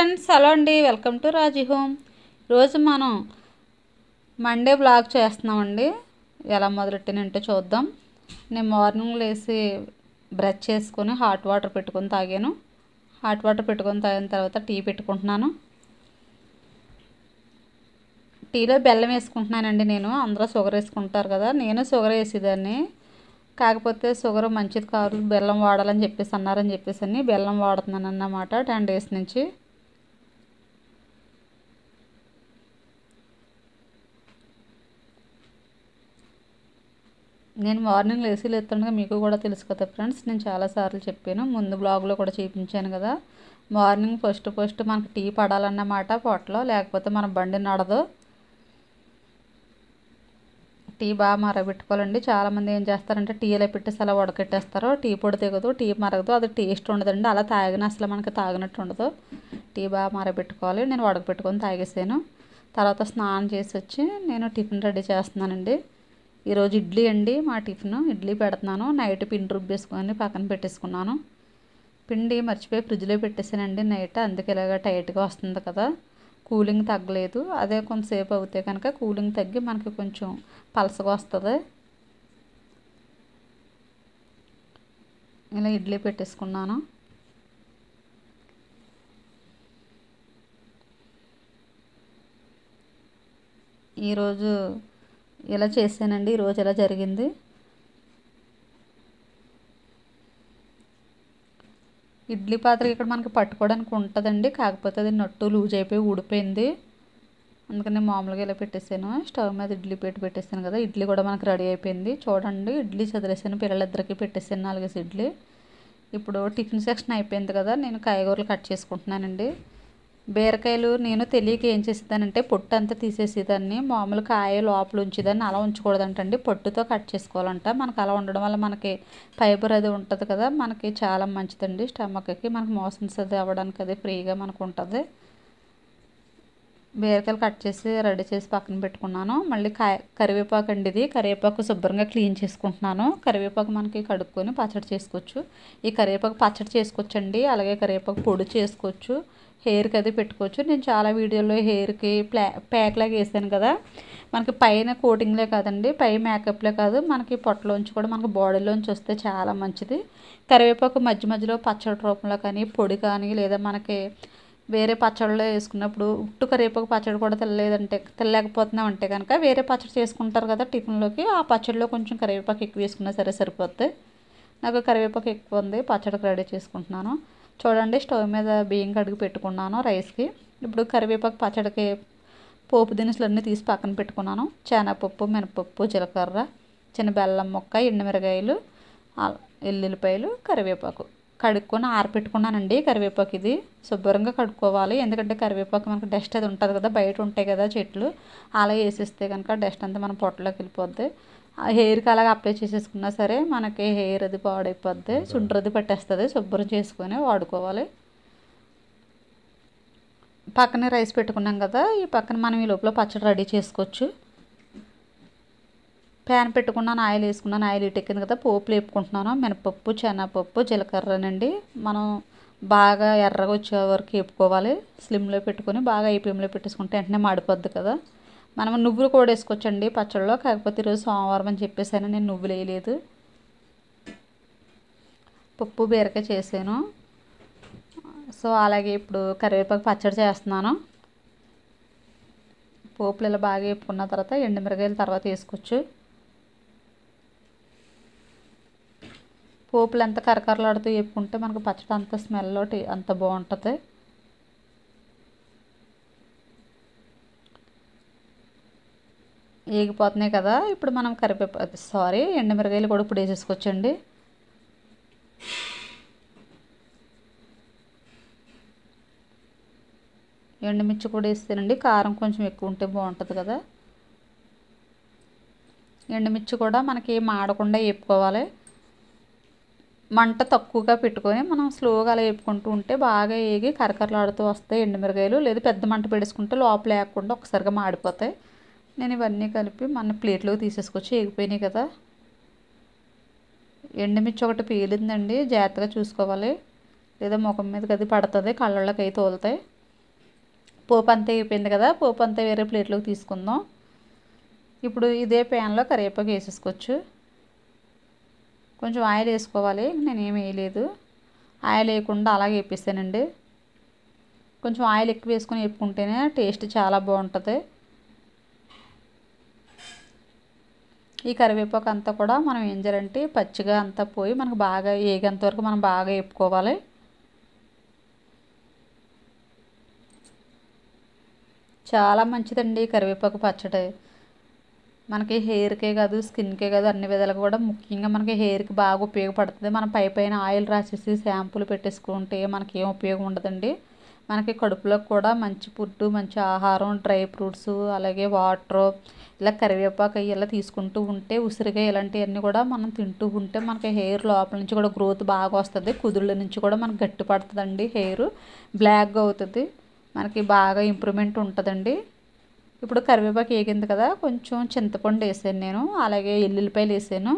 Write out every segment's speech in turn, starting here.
friends hello అండి welcome to Raji home రోజు మనం మండే బ్లాగ్ చేస్తున్నామండి ఎలా మొదలెట్టినంటే చూద్దాం నేను మార్నింగ్ లేసి బ్రష్ చేసుకొని హాట్ వాటర్ పెట్టుకొని తాగాను హాట్ వాటర్ పెట్టుకొని తాగిన తర్వాత టీ పెట్టుకుంటున్నాను టీలో బెల్లం వేసుకుంటున్నానండి నేను అందరూ షుగర్ వేసుకుంటారు కదా నేను షుగర్ వేసేదాన్ని కాకపోతే షుగర్ మంచిది కాదు బెల్లం వాడాలని చెప్పేసి అన్నారని చెప్పేసి అని బెల్లం వాడుతున్నాను అన్నమాట టెన్ డేస్ నుంచి నేను మార్నింగ్ లేసి లేస్తుండగా మీకు కూడా తెలుసు కదా ఫ్రెండ్స్ నేను చాలాసార్లు చెప్పాను ముందు బ్లాగ్లో కూడా చూపించాను కదా మార్నింగ్ ఫస్ట్ ఫస్ట్ మనకి టీ పడాలన్నమాట పొట్టలో లేకపోతే మన బండి నడదు టీ బాగా మరగబెట్టుకోవాలండి చాలామంది ఏం చేస్తారంటే టీ ఇలా పెట్టేసి అలా ఉడకెట్టేస్తారు టీ పొడి తెగదు టీ మరగదు అది టేస్ట్ ఉండదండి అలా తాగిన అసలు మనకి తాగినట్టు ఉండదు టీ బాగా మరగబెట్టుకోవాలి నేను ఉడకబెట్టుకొని తాగేసాను తర్వాత స్నానం చేసి వచ్చి నేను టిఫిన్ రెడీ చేస్తున్నానండి ఈరోజు ఇడ్లీ అండి మా టిఫిన్ ఇడ్లీ పెడుతున్నాను నైట్ పిండి రుబ్బేసుకొని పక్కన పెట్టేసుకున్నాను పిండి మర్చిపోయి ఫ్రిడ్జ్లో పెట్టేసానండి నైట్ అందుకే ఇలాగ టైట్గా వస్తుంది కదా కూలింగ్ తగ్గలేదు అదే కొంతసేపు అవుతే కనుక కూలింగ్ తగ్గి మనకి కొంచెం పలసగా వస్తుంది ఇలా ఇడ్లీ పెట్టేసుకున్నాను ఈరోజు ఇలా చేశానండి ఈరోజు ఇలా జరిగింది ఇడ్లీ పాత్ర ఇక్కడ మనకి పట్టుకోవడానికి ఉంటుందండి కాకపోతే అది నట్టు లూజ్ అయిపోయి ఊడిపోయింది అందుకని మామూలుగా ఇలా పెట్టేసాను స్టవ్ మీద ఇడ్లీ పెట్టి పెట్టేసాను కదా ఇడ్లీ కూడా మనకి రెడీ అయిపోయింది చూడండి ఇడ్లీ చదివేసాను పిల్లలిద్దరికి పెట్టేసాను నాలుగేసి ఇడ్లీ ఇప్పుడు టిఫిన్ సెక్షన్ అయిపోయింది కదా నేను కాయగూరలు కట్ చేసుకుంటున్నానండి బీరకాయలు నేను తెలియక ఏం చేసేదానంటే పొట్టు అంతా తీసేసేదాన్ని మామూలు కాయ లోపల ఉంచేదాన్ని అలా ఉంచకూడదంటండి పొట్టుతో కట్ చేసుకోవాలంట మనకు అలా ఉండడం వల్ల మనకి ఫైబర్ అది ఉంటుంది కదా మనకి చాలా మంచిదండి స్టమక్కి మనకి మోషన్స్ అది అవ్వడానికి అది ఫ్రీగా మనకు ఉంటుంది బీరకాయలు కట్ చేసి రెడీ చేసి పక్కన పెట్టుకున్నాను మళ్ళీ కాయ కరివేపాకు అండి ఇది కరివేపాకు శుభ్రంగా క్లీన్ చేసుకుంటున్నాను కరివేపాకు మనకి కడుక్కొని పచ్చడి చేసుకోవచ్చు ఈ కరివేపాకు పచ్చడి చేసుకోవచ్చండి అలాగే కరివేపాకు పొడి చేసుకోవచ్చు హెయిర్కి అది పెట్టుకోవచ్చు నేను చాలా వీడియోలో హెయిర్కి ప్లా ప్యాక్ లాగా వేసాను కదా మనకి పైన కోటింగ్లే కాదండి పై మేకప్లే కాదు మనకి పొట్టలోంచి కూడా మనకి బాడీలోంచి వస్తే చాలా మంచిది కరివేపాకు మధ్య మధ్యలో పచ్చడి రూపంలో కానీ పొడి కానీ లేదా మనకి వేరే పచ్చడిలో వేసుకున్నప్పుడు ఉట్టు కరివేపాకు పచ్చడి కూడా తెల్లలేదంటే తెల్లలేకపోతున్నాం అంటే కనుక వేరే పచ్చడి చేసుకుంటారు కదా టిఫిన్లోకి ఆ పచ్చడిలో కొంచెం కరివేపాకు ఎక్కువ వేసుకున్నా సరే సరిపోద్ది నాకు కరివేపాకు ఎక్కువ ఉంది పచ్చడికి రెడీ చేసుకుంటున్నాను చూడండి స్టవ్ మీద బియ్యం కడిగి పెట్టుకున్నాను రైస్కి ఇప్పుడు కరివేపాకు పచ్చడికి పోపు దినుసులు అన్నీ తీసి పక్కన పెట్టుకున్నాను శనగపప్పు మినపప్పు జీలకర్ర చిన్న బెల్లం ముక్క ఎండుమిరగాయలు ఎల్లుల్లిపాయలు కరివేపాకు కడుక్కొని ఆరపెట్టుకున్నానండి కరివేపాకు ఇది శుభ్రంగా కడుక్కోవాలి ఎందుకంటే కరివేపాకు మనకు డస్ట్ అది ఉంటుంది కదా బయట ఉంటాయి కదా చెట్లు అలా వేసేస్తే కనుక డస్ట్ అంతా మన పొట్టలోకి వెళ్ళిపోద్ది హెయిర్కి అలాగ అప్లై చేసేసుకున్నా సరే మనకి హెయిర్ అది పాడైపోద్ది చుండ్రది పట్టేస్తుంది శుభ్రం చేసుకొని వాడుకోవాలి పక్కనే రైస్ పెట్టుకున్నాం కదా ఈ పక్కన మనం ఈ లోపల పచ్చడి రెడీ చేసుకోవచ్చు ప్యాన్ పెట్టుకున్నాను ఆయిల్ వేసుకున్నాను ఆయిల్ ఇటెక్కింది కదా పోపు వేపుకుంటున్నాను మినపప్పు శనగపప్పు జీలకర్రనండి మనం బాగా ఎర్రగా వచ్చే వరకు వేపుకోవాలి స్లిమ్లో పెట్టుకొని బాగా ఐపీఎంలో పెట్టేసుకుంటే వెంటనే మాడిపోద్ది కదా మనం నువ్వులు కూడా వేసుకోవచ్చండి పచ్చడిలో కాకపోతే ఈరోజు సోమవారం అని చెప్పేసాను నేను నువ్వులు వేయలేదు పప్పు బీరకాయ చేసాను సో అలాగే ఇప్పుడు కరివేపాకు పచ్చడి చేస్తున్నాను పోపులు ఇలా బాగా వేపుకున్న తర్వాత ఎండుమిరగాయలు తర్వాత వేసుకోవచ్చు పోపులు ఎంత కరకరలాడుతూ వేపుకుంటే మనకు పచ్చడి అంత స్మెల్ అంత బాగుంటుంది ఏగిపోతున్నాయి కదా ఇప్పుడు మనం కరివేపా సారీ ఎండుమిరగాయలు కూడా ఇప్పుడు వేసేసుకోవచ్చండి ఎండుమిర్చి కూడా వేస్తేనండి కారం కొంచెం ఎక్కువ ఉంటే బాగుంటుంది కదా ఎండుమిర్చి కూడా మనకి మాడకుండా వేపుకోవాలి మంట తక్కువగా పెట్టుకొని మనం స్లోగా అలా వేపుకుంటూ ఉంటే బాగా ఏగి కరకరలాడుతూ వస్తాయి ఎండుమిరగాయలు లేదా పెద్ద మంట పెట్టుకుంటే లోపల వేయకుండా ఒకసారిగా మాడిపోతాయి నేను ఇవన్నీ కలిపి మన ప్లేట్లోకి తీసేసుకొచ్చి ఎగిపోయినాయి కదా ఎండుమిర్చి ఒకటి పేలిందండి జాగ్రత్తగా చూసుకోవాలి లేదా ముఖం మీదకి అది పడుతుంది కళ్ళలోకి అయితే తోలుతాయి పోపు అంతా అయిపోయింది కదా పోపు అంతా వేరే ప్లేట్లోకి తీసుకుందాం ఇప్పుడు ఇదే ప్యాన్లో కరివేపాకు వేసేసుకోవచ్చు కొంచెం ఆయిల్ వేసుకోవాలి నేను ఏం వేయలేదు ఆయిల్ వేయకుండా అలాగే వేపిస్తానండి కొంచెం ఆయిల్ ఎక్కువ వేసుకొని వేపుకుంటేనే టేస్ట్ చాలా బాగుంటుంది ఈ కరివేపాకు అంతా కూడా మనం ఏం చేయాలంటే పచ్చిగా అంతా పోయి మనకు బాగా వేగేంత వరకు మనం బాగా వేపుకోవాలి చాలా మంచిదండి కరివేపాకు పచ్చడి మనకి హెయిర్కే కాదు స్కిన్కే కాదు అన్ని విధాలుగా కూడా ముఖ్యంగా మనకి హెయిర్కి బాగా ఉపయోగపడుతుంది మనం పై పైన ఆయిల్ రాసేసి షాంపూలు పెట్టేసుకుంటే మనకి ఏం ఉపయోగం ఉండదండి మనకి కడుపులో కూడా మంచి ఫుడ్ మంచి ఆహారం డ్రై ఫ్రూట్స్ అలాగే వాటర్ ఇలా కరివేపాకు ఇలా తీసుకుంటూ ఉంటే ఉసిరిగా ఇలాంటివన్నీ కూడా మనం తింటూ ఉంటే మనకి హెయిర్ లోపల నుంచి కూడా గ్రోత్ బాగా వస్తుంది కుదుళ్ళ నుంచి కూడా మనకు గట్టి పడుతుందండి హెయిర్ బ్లాక్గా అవుతుంది మనకి బాగా ఇంప్రూవ్మెంట్ ఉంటుందండి ఇప్పుడు కరివేపాకు వేగింది కదా కొంచెం చింతపండు వేసాను నేను అలాగే ఎల్లుల్లిపాయలు వేసాను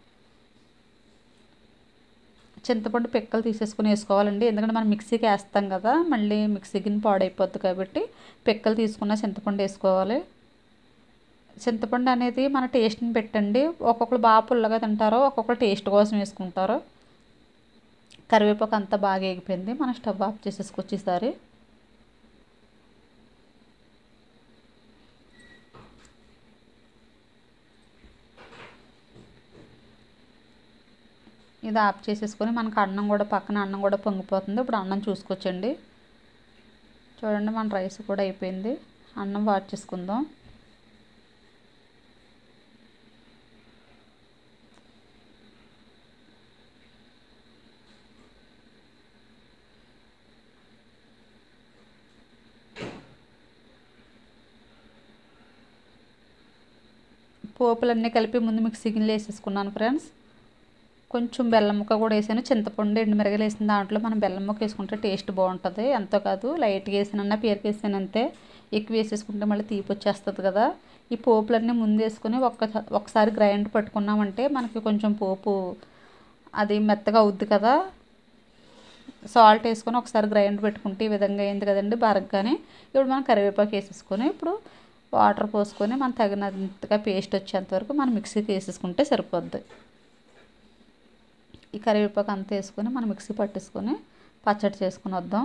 చింతపండు పిక్కలు తీసేసుకుని వేసుకోవాలండి ఎందుకంటే మనం మిక్సీకి వేస్తాం కదా మళ్ళీ మిక్సీకి పాడైపోద్ది కాబట్టి పిక్కలు తీసుకున్న చింతపండు వేసుకోవాలి చింతపండు అనేది మన టేస్ట్ని పెట్టండి ఒక్కొక్కరు బాగా పుల్లగా తింటారో ఒక్కొక్కరు టేస్ట్ కోసం వేసుకుంటారు కరివేపాకు అంతా బాగా వేగిపోయింది మనం స్టవ్ ఆఫ్ చేసేసుకోవచ్చు ఈసారి ఇది ఆఫ్ చేసేసుకొని మనకు అన్నం కూడా పక్కన అన్నం కూడా పొంగిపోతుంది ఇప్పుడు అన్నం చూసుకోవచ్చండి చూడండి మన రైస్ కూడా అయిపోయింది అన్నం వాట్ చేసుకుందాం పోపులన్నీ కలిపి ముందు మిక్సీ గిన్నెలు వేసేసుకున్నాను ఫ్రెండ్స్ కొంచెం బెల్లం ముక్క కూడా వేసాను చింతపండు ఎండుమిరగలు వేసిన దాంట్లో మనం బెల్లం ముక్క వేసుకుంటే టేస్ట్ బాగుంటుంది ఎంతో కాదు లైట్గా వేసానన్నా పేరుకి వేసాను అంతే ఎక్కువ వేసేసుకుంటే మళ్ళీ తీపి వచ్చేస్తుంది కదా ఈ పోపులన్నీ ముందు వేసుకొని ఒక్క ఒకసారి గ్రైండ్ పట్టుకున్నామంటే మనకి కొంచెం పోపు అది మెత్తగా అవుద్ది కదా సాల్ట్ వేసుకొని ఒకసారి గ్రైండ్ పెట్టుకుంటే ఈ విధంగా అయింది కదండి బరగ్గానే ఇప్పుడు మనం కరివేపాకు వేసేసుకొని ఇప్పుడు వాటర్ పోసుకొని మనం తగినంతగా పేస్ట్ వచ్చేంత వరకు మనం మిక్సీకి వేసేసుకుంటే సరిపోద్ది ఈ కరివేపాకు అంతా వేసుకొని మనం మిక్సీ పట్టేసుకొని పచ్చడి చేసుకుని వద్దాం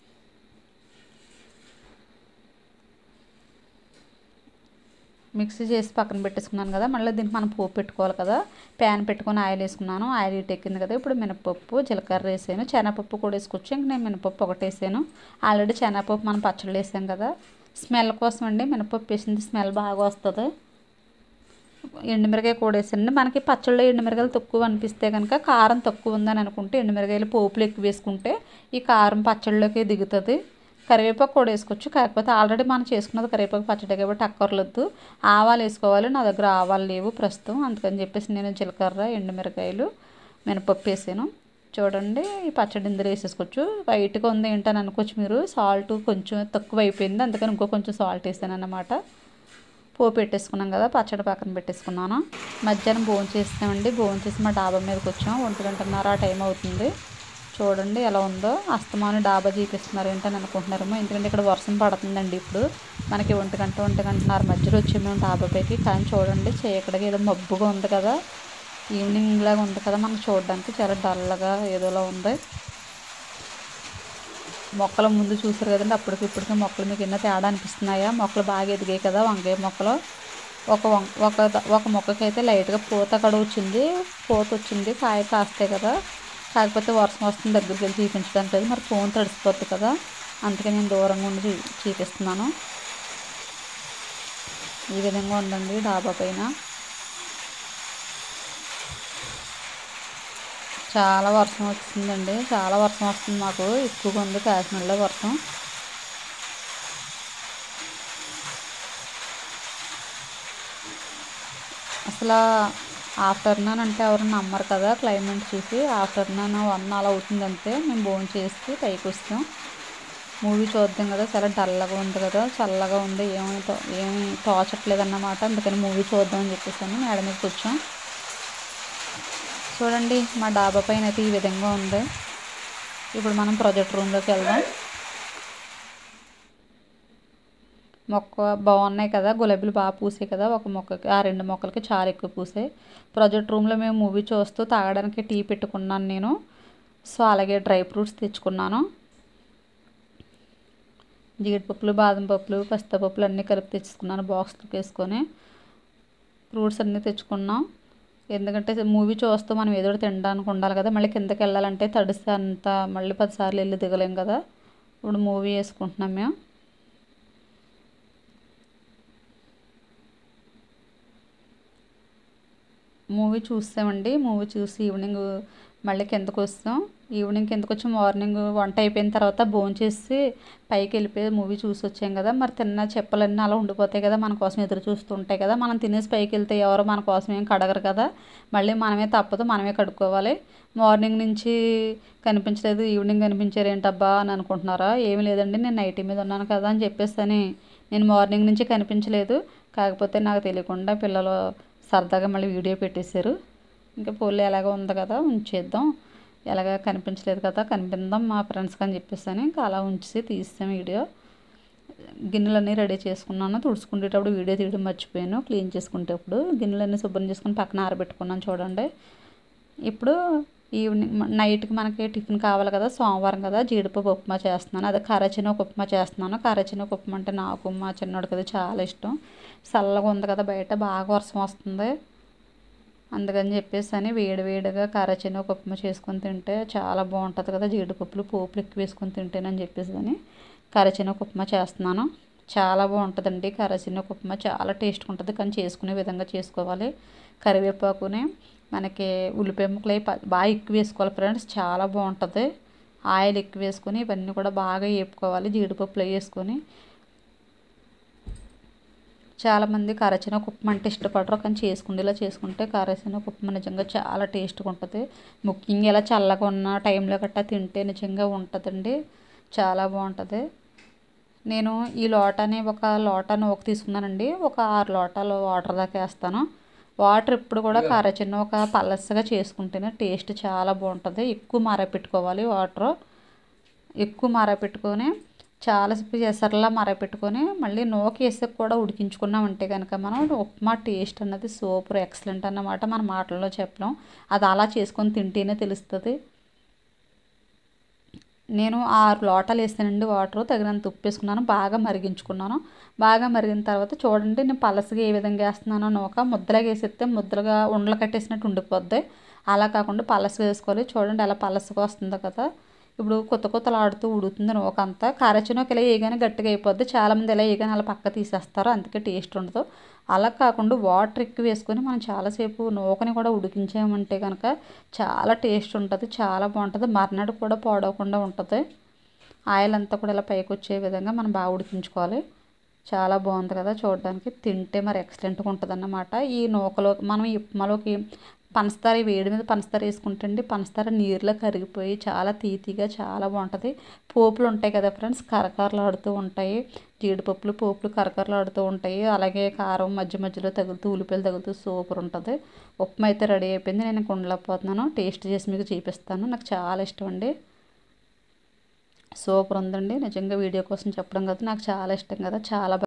మిక్సీ చేసి పక్కన పెట్టేసుకున్నాను కదా మళ్ళీ దీనికి మనం పోపు పెట్టుకోవాలి కదా ప్యాన్ పెట్టుకొని ఆయిల్ వేసుకున్నాను ఆయిల్ హీట్ ఎక్కింది కదా ఇప్పుడు మినపప్పు జీలకర్ర వేసాను శనగపప్పు కూడా వేసుకోవచ్చు ఇంక నేను మినపప్పు ఒకటి వేసాను ఆల్రెడీ శనగపప్పు మనం పచ్చళ్ళు వేసాం కదా స్మెల్ కోసం అండి మినపప్పు వేసింది స్మెల్ బాగా వస్తుంది ఎండుమిరకాయ కూడా వేసానండి మనకి పచ్చళ్ళు ఎండుమిరకాయలు తక్కువ అనిపిస్తే కనుక కారం తక్కువ ఉందని అనుకుంటే ఎండుమిరకాయలు పోపులు ఎక్కువ వేసుకుంటే ఈ కారం పచ్చళ్ళలోకి దిగుతుంది కరివేపాకు కూడా వేసుకోవచ్చు కాకపోతే ఆల్రెడీ మనం చేసుకున్నది కరివేపాకు పచ్చడి కాబట్టి అక్కర్లొద్దు ఆవాలు వేసుకోవాలి నా దగ్గర ఆవాలు లేవు ప్రస్తుతం అందుకని చెప్పేసి నేను జీలకర్ర ఎండుమిరకాయలు మినపప్పు వేసాను చూడండి ఈ పచ్చడి ఇందులో వేసేసుకోవచ్చు వైట్గా ఉంది ఏంటని అనుకోవచ్చు మీరు సాల్ట్ కొంచెం తక్కువ అయిపోయింది అందుకని ఇంకో కొంచెం సాల్ట్ వేసాను అన్నమాట పోపు పెట్టేసుకున్నాం కదా పచ్చడి పక్కన పెట్టేసుకున్నాను మధ్యాహ్నం భోజనం చేస్తామండి భోజనం చేసి మా డాబా మీదకి వచ్చాం ఒంటి గంటన్నర ఆ టైం అవుతుంది చూడండి ఎలా ఉందో అస్తమాను డాబా చూపిస్తున్నారు ఏంటని అనుకుంటున్నారేమో ఎందుకంటే ఇక్కడ వర్షం పడుతుందండి ఇప్పుడు మనకి ఒంటి గంట ఒంటి గంటన్నర మధ్యలో వచ్చాము మేము డాబా పైకి కానీ చూడండి చేయక్కడికి ఏదో మబ్బుగా ఉంది కదా ఈవినింగ్ లాగా ఉంది కదా మనకు చూడడానికి చాలా డల్గా ఏదోలా ఉంది మొక్కల ముందు చూసారు కదండి అప్పటికి ఇప్పటికి మొక్కలు మీకు ఎన్నో తేడా అనిపిస్తున్నాయా మొక్కలు బాగా ఎదిగాయి కదా వంకాయ మొక్కలు ఒక వం ఒక ఒక మొక్కకి అయితే లైట్గా పూత కడ వచ్చింది పూత వచ్చింది కాయ కాస్తాయి కదా కాకపోతే వర్షం వస్తుంది దగ్గరికి వెళ్ళి చూపించడానికి లేదు మరి ఫోన్ తడిసిపోద్ది కదా అందుకే నేను దూరంగా ఉండి చూ చూపిస్తున్నాను ఈ విధంగా ఉందండి డాబా పైన చాలా వర్షం వస్తుందండి చాలా వర్షం వస్తుంది మాకు ఎక్కువగా ఉంది కాకినాడలో వర్షం అసలు ఆఫ్టర్నూన్ అంటే ఎవరు నమ్మరు కదా క్లైమేట్ చూసి ఆఫ్టర్నూన్ వన్ అలా అవుతుందంటే మేము భోజనం చేసి పైకి వస్తాం మూవీ చూద్దాం కదా చాలా డల్గా ఉంది కదా చల్లగా ఉంది ఏమీ తో- ఏమీ తోచట్లేదు అన్నమాట అందుకని మూవీ చూద్దాం అని చెప్పేసాను మేడ మీద కూర్చోం చూడండి మా డాబా పైన అయితే ఈ విధంగా ఉంది ఇప్పుడు మనం ప్రాజెక్ట్ రూమ్లోకి వెళ్దాం మొక్క బాగున్నాయి కదా గులాబీలు బాగా పూసాయి కదా ఒక మొక్కకి ఆ రెండు మొక్కలకి చాలా ఎక్కువ పూసాయి ప్రాజెక్ట్ రూమ్లో మేము మూవీ చూస్తూ తాగడానికి టీ పెట్టుకున్నాను నేను సో అలాగే డ్రై ఫ్రూట్స్ తెచ్చుకున్నాను జీడిపప్పులు బాదం పప్పులు పస్తా పప్పులు అన్నీ కలిపి తెచ్చుకున్నాను బాక్స్లోకి వేసుకొని ఫ్రూట్స్ అన్నీ తెచ్చుకున్నాం ఎందుకంటే మూవీ చూస్తూ మనం ఏదో ఒకటి తినడానికి ఉండాలి కదా మళ్ళీ కిందకి వెళ్ళాలంటే తడిస్తే అంత మళ్ళీ పదిసార్లు వెళ్ళి దిగలేం కదా ఇప్పుడు మూవీ వేసుకుంటున్నాం మేము మూవీ చూస్తామండి మూవీ చూసి ఈవినింగ్ మళ్ళీ కిందకు వస్తాం ఈవినింగ్ కిందకు వచ్చి మార్నింగ్ వంట అయిపోయిన తర్వాత భోజనం చేసి పైకి వెళ్ళిపోయి మూవీ చూసి వచ్చాం కదా మరి తిన్న చెప్పలన్నీ అలా ఉండిపోతాయి కదా మన కోసం ఎదురు చూస్తూ ఉంటాయి కదా మనం తినేసి పైకి వెళ్తే ఎవరు మన కోసం ఏం కడగరు కదా మళ్ళీ మనమే తప్పదు మనమే కడుక్కోవాలి మార్నింగ్ నుంచి కనిపించలేదు ఈవినింగ్ కనిపించారు ఏంటబ్బా అని అనుకుంటున్నారా ఏమీ లేదండి నేను నైటీ మీద ఉన్నాను కదా అని చెప్పేసి అని నేను మార్నింగ్ నుంచి కనిపించలేదు కాకపోతే నాకు తెలియకుండా పిల్లలు సరదాగా మళ్ళీ వీడియో పెట్టేశారు ఇంకా పోలే ఎలాగో ఉంది కదా ఉంచేద్దాం ఎలాగ కనిపించలేదు కదా కనిపిందాం మా ఫ్రెండ్స్కి అని చెప్పేసి అని ఇంకా అలా ఉంచి తీసాం వీడియో గిన్నెలన్నీ రెడీ చేసుకున్నాను తుడుచుకునేటప్పుడు వీడియో తీయడం మర్చిపోయాను క్లీన్ చేసుకునేటప్పుడు గిన్నెలన్నీ శుభ్రం చేసుకుని పక్కన ఆరబెట్టుకున్నాను చూడండి ఇప్పుడు ఈవినింగ్ నైట్కి మనకి టిఫిన్ కావాలి కదా సోమవారం కదా జీడిపప్పు ఉప్మా చేస్తున్నాను అదే కారచినోక ఉప్మా చేస్తున్నాను కారచినోక ఉప్మా అంటే నాకు మా చిన్నోడికి అది చాలా ఇష్టం చల్లగా ఉంది కదా బయట బాగా వర్షం వస్తుంది అందుకని చెప్పేసి అని వేడి వేడిగా కారచినోక ఉప్మా చేసుకొని తింటే చాలా బాగుంటుంది కదా జీడిపప్పులు పోపులు ఎక్కువ వేసుకొని తింటేనని చెప్పేసి అని కారచినోక ఉప్మా చేస్తున్నాను చాలా బాగుంటుందండి కారచినోక ఉప్మా చాలా టేస్ట్గా ఉంటుంది కానీ చేసుకునే విధంగా చేసుకోవాలి కరివేపాకుని మనకి ఉల్లిపాయ ముక్కలు అవి బాగా ఎక్కువ వేసుకోవాలి ఫ్రెండ్స్ చాలా బాగుంటుంది ఆయిల్ ఎక్కువ వేసుకొని ఇవన్నీ కూడా బాగా వేపుకోవాలి జీడిపప్పులు వేసుకొని చాలామంది కారచిన ఉప్మా అంటే ఇష్టపడరు కానీ చేసుకుండేలా చేసుకుంటే కారచిన ఉప్మా నిజంగా చాలా టేస్ట్గా ఉంటుంది ముఖ్యంగా ఇలా చల్లగా ఉన్న టైంలో గట్టా తింటే నిజంగా ఉంటుందండి చాలా బాగుంటుంది నేను ఈ లోటాని ఒక లోటా నూక తీసుకున్నానండి ఒక ఆరు లోటాలు వాటర్ దాకా వేస్తాను వాటర్ ఎప్పుడు కూడా కారచిన్న ఒక పలసగా చేసుకుంటేనే టేస్ట్ చాలా బాగుంటుంది ఎక్కువ మరపెట్టుకోవాలి వాటర్ ఎక్కువ మరపెట్టుకొని చాలాసేపు ఎసరలా మరపెట్టుకొని మళ్ళీ నూక వేసి కూడా ఉడికించుకున్నామంటే కనుక మనం ఉప్మా టేస్ట్ అన్నది సూపర్ ఎక్సలెంట్ అన్నమాట మన మాటల్లో చెప్పలేం అది అలా చేసుకొని తింటేనే తెలుస్తుంది నేను ఆరు లోటాలు వేసానండి వాటర్ తగినంత ఉప్పు వేసుకున్నాను బాగా మరిగించుకున్నాను బాగా మరిగిన తర్వాత చూడండి నేను పలసగా ఏ విధంగా వేస్తున్నానో నూక ముద్దలాగా వేసేస్తే ముద్దలుగా ఉండలు కట్టేసినట్టు ఉండిపోద్ది అలా కాకుండా పలసగా వేసుకోవాలి చూడండి అలా పలసగా వస్తుందో కదా ఇప్పుడు కొత్త కొత్తలు ఆడుతూ ఉడుతుంది నూక అంతా కారచినోక ఇలా వేయగానే గట్టిగా అయిపోద్ది చాలామంది ఇలా వేయగానే అలా పక్క తీసేస్తారు అందుకే టేస్ట్ ఉండదు అలా కాకుండా వాటర్ ఎక్కువ వేసుకొని మనం చాలాసేపు నూకని కూడా ఉడికించామంటే కనుక చాలా టేస్ట్ ఉంటుంది చాలా బాగుంటుంది మర్నాడు కూడా పాడవకుండా ఉంటుంది ఆయిల్ అంతా కూడా ఇలా పైకి వచ్చే విధంగా మనం బాగా ఉడికించుకోవాలి చాలా బాగుంది కదా చూడడానికి తింటే మరి ఎక్సలెంట్గా ఉంటుంది అన్నమాట ఈ నూకలో మనం ఈ ఉప్మాలోకి పంచదార వేడి మీద పంచదార వేసుకుంటే అండి పంచదార నీరులో కరిగిపోయి చాలా తీతిగా చాలా బాగుంటుంది పోపులు ఉంటాయి కదా ఫ్రెండ్స్ కరకరలాడుతూ ఉంటాయి జీడిపప్పులు పోపులు కరకరలాడుతూ ఉంటాయి అలాగే కారం మధ్య మధ్యలో తగులుతూ ఉల్లిపాయలు తగులుతూ సూపర్ ఉంటుంది ఉప్మా అయితే రెడీ అయిపోయింది నేను కొండలేకపోతున్నాను టేస్ట్ చేసి మీకు చూపిస్తాను నాకు చాలా ఇష్టం అండి సూపర్ ఉందండి నిజంగా వీడియో కోసం చెప్పడం కదా నాకు చాలా ఇష్టం కదా చాలా